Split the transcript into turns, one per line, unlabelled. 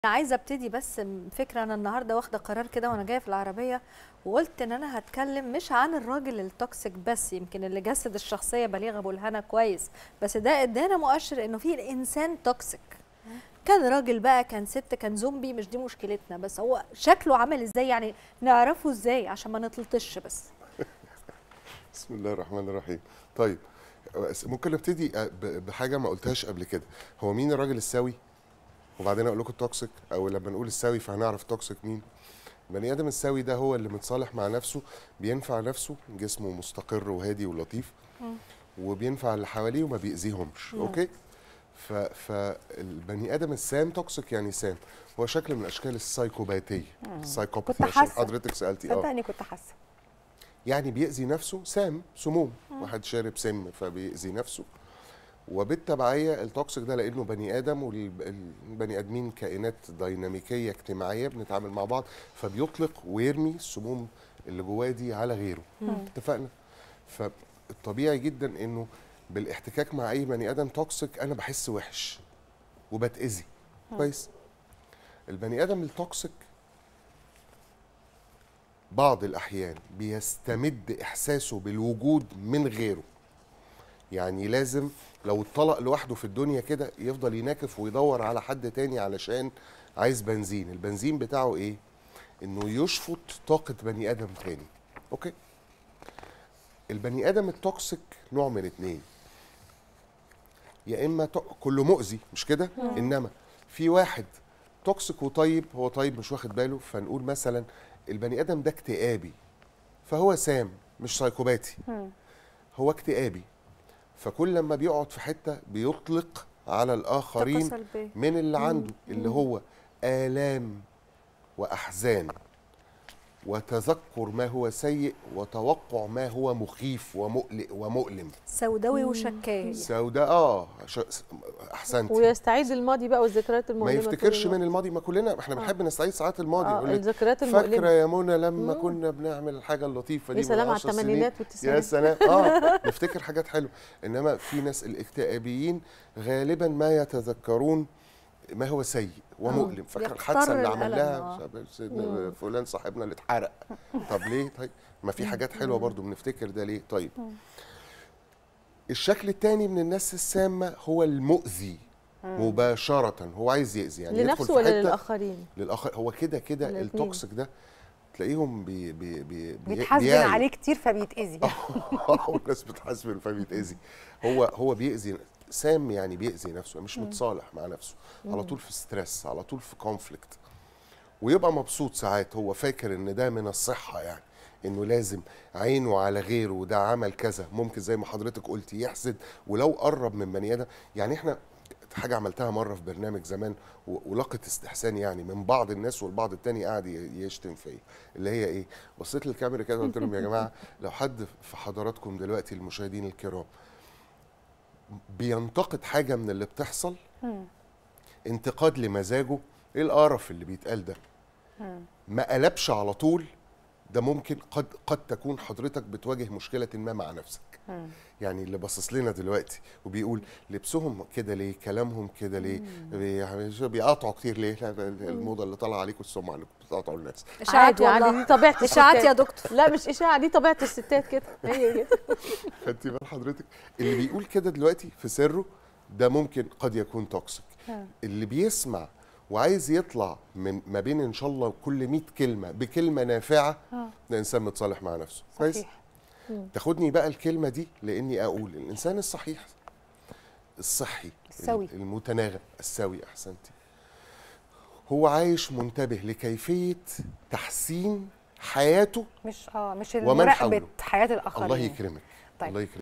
انا عايزه ابتدي بس فكره انا النهارده واخده قرار كده وانا جايه في العربيه وقلت ان انا هتكلم مش عن الراجل التوكسيك بس يمكن اللي جسد الشخصيه بليغ ابو الهنا كويس بس ده ادانا مؤشر انه في الانسان توكسيك كان راجل بقى كان ست كان زومبي مش دي مشكلتنا بس هو شكله عامل ازاي يعني نعرفه ازاي عشان ما نتلطش بس
بسم الله الرحمن الرحيم طيب ممكن ابتدي بحاجه ما قلتهاش قبل كده هو مين الراجل السوي وبعدين اقول لكم التوكسيك او لما نقول السوي فهنعرف التوكسيك مين البني ادم السوي ده هو اللي متصالح مع نفسه بينفع نفسه جسمه مستقر وهادي ولطيف وبينفع اللي حواليه وما بيأذيهمش اوكي فالبني ادم السام توكسيك يعني سام هو شكل من اشكال السايكوباتيه السايكوباثي عشان حضرتك سالتي
اه صدقني كنت حاسه
يعني بيأذي نفسه سام سموم واحد شارب سم فبيأذي نفسه وبالتبعيه التوكسيك ده لانه بني ادم والبني ادمين كائنات ديناميكيه اجتماعيه بنتعامل مع بعض فبيطلق ويرمي السموم اللي جواه دي على غيره اتفقنا فالطبيعي جدا انه بالاحتكاك مع اي بني ادم توكسيك انا بحس وحش وبتاذي كويس البني ادم التوكسيك بعض الاحيان بيستمد احساسه بالوجود من غيره يعني لازم لو اتطلق لوحده في الدنيا كده يفضل يناكف ويدور على حد تاني علشان عايز بنزين البنزين بتاعه ايه انه يشفط طاقة بني ادم تاني اوكي البني ادم التوكسيك نوع من اتنين يا اما كله مؤذي مش كده انما في واحد توكسيك وطيب هو طيب مش واخد باله فنقول مثلا البني ادم ده اكتئابي فهو سام مش سايكوباتي هو اكتئابي فكل لما بيقعد في حته بيطلق على الاخرين من اللي عنده اللي هو الام واحزان وتذكر ما هو سيء وتوقع ما هو مخيف ومقلق ومؤلم
سوداوي وشكاك
سوداء اه احسنتي
ويستعيد الماضي بقى والذكريات المؤلمه
ما يفتكرش من الماضي ما كلنا احنا بنحب آه. نستعيد ساعات الماضي
آه الذكريات المؤلمه
فاكره يا منى لما مم. كنا بنعمل الحاجه اللطيفه دي
يا سلام على الثمانينات والتسعينات
يا سلام اه نفتكر حاجات حلوه انما في ناس الاكتئابيين غالبا ما يتذكرون ما هو سيء ومؤلم فاكر الحادثه اللي عملناها فلان صاحبنا اللي اتحرق طب ليه طيب ما في حاجات حلوه برضو بنفتكر ده ليه طيب الشكل الثاني من الناس السامه هو المؤذي مباشره هو عايز يأذي يعني
لنفسه ولا للاخرين
للاخر هو كده كده التوكسيك ده تلاقيهم بي بي بي
بيتحاسبن عليه كتير فبيتأذي
والناس بتحاسبن فبيتأذي هو هو بيأذي سام يعني بيأذي نفسه مش متصالح مع نفسه على طول في ستريس على طول في كونفليكت ويبقى مبسوط ساعات هو فاكر ان ده من الصحه يعني انه لازم عينه على غيره وده عمل كذا ممكن زي ما حضرتك قلتي يحسد ولو قرب من بني ادم يعني احنا حاجه عملتها مره في برنامج زمان ولقت استحسان يعني من بعض الناس والبعض التاني قاعد يشتم فيا اللي هي ايه بصيت للكاميرا كده قلت لهم يا جماعه لو حد في حضراتكم دلوقتي المشاهدين الكرام بينتقد حاجه من اللي بتحصل انتقاد لمزاجه ايه القرف اللي بيتقال ده ما قلبش على طول ده ممكن قد قد تكون حضرتك بتواجه مشكله ما مع نفسك يعني اللي باصص لنا دلوقتي وبيقول لبسهم كده ليه كلامهم كده ليه بيقاطعوا كتير ليه الموضه اللي طالعه عليكم السمعه اللي بتقاطعوا الناس
اشاعات يعني دي طبيعه
اشاعات يا دكتور
لا مش اشاعه دي طبيعه الستات كده هي كده
خدتي بال حضرتك اللي بيقول كده دلوقتي في سره ده ممكن قد يكون توكسيك اللي بيسمع وعايز يطلع من ما بين ان شاء الله كل 100 كلمه بكلمه نافعه ده انسان متصالح مع نفسه كويس تاخدني بقى الكلمه دي لاني اقول الانسان الصحيح الصحي
السوي
المتناغم السوي احسنتي هو عايش منتبه لكيفيه تحسين حياته
مش اه مش مراقبه حياه الاخرين
الله يكرمك طيب. الله يكرمك